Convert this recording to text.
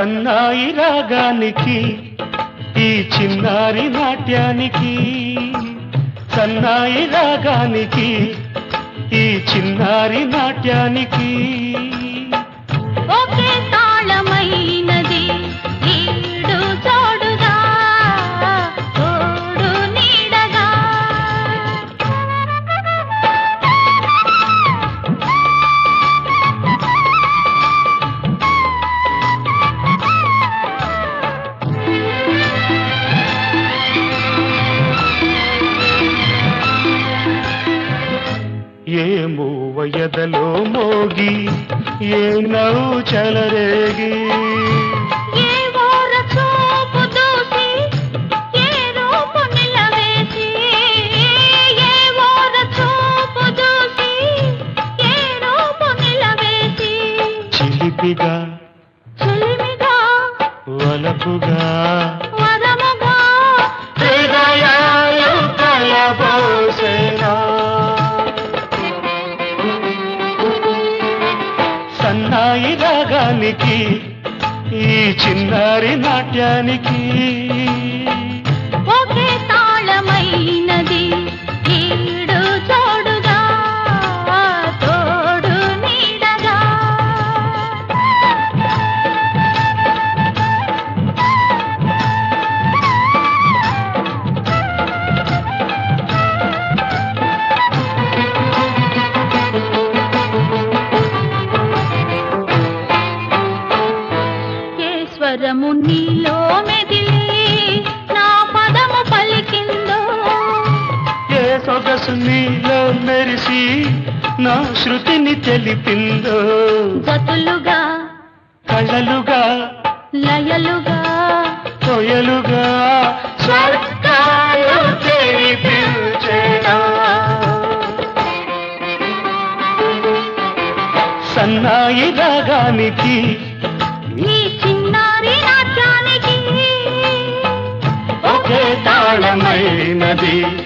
సన్నాయి రాగానికి ఈ చిన్నారి నాట్యానికి సన్నాయి రాగానికి ఈ చిన్నారి నాట్యానికి ఒకే తాళమైనది ఈడు చోడుగా తోడు నీడగా ఏ మూవయదలో మోగి ఏ నవ్వు చెలరేగి ఏ ఓర చూపు దూసి ఏ రూపు నిలవేసి ఏ ఓర చూపు దూసి ఏ రూపు నిలవేసి చిలిపిగా చిలిమిగా వలపుగా వరముగా హృదయాలు కలబోసేనా సన్నాయి రాగానికి ఈ చిన్నారి నాట్యానికి ఒకే తాళమైనది ఈడు తోడుగా తోడు నీడగా ఈశ్వరము నీలో మెదిలి నా పదము పలికిందో ఏ సొగసు నీలో మెరిసి నా శృతిని తెలిపిందో జతులుగా కళ్ళలుగా లయలుగా కొయలుగా స్వర్గాలు తెరిపించేనా సన్నాయి రాగానికి ఈ చిన్నారి నాట్యానికి ఒకే తాళమైనది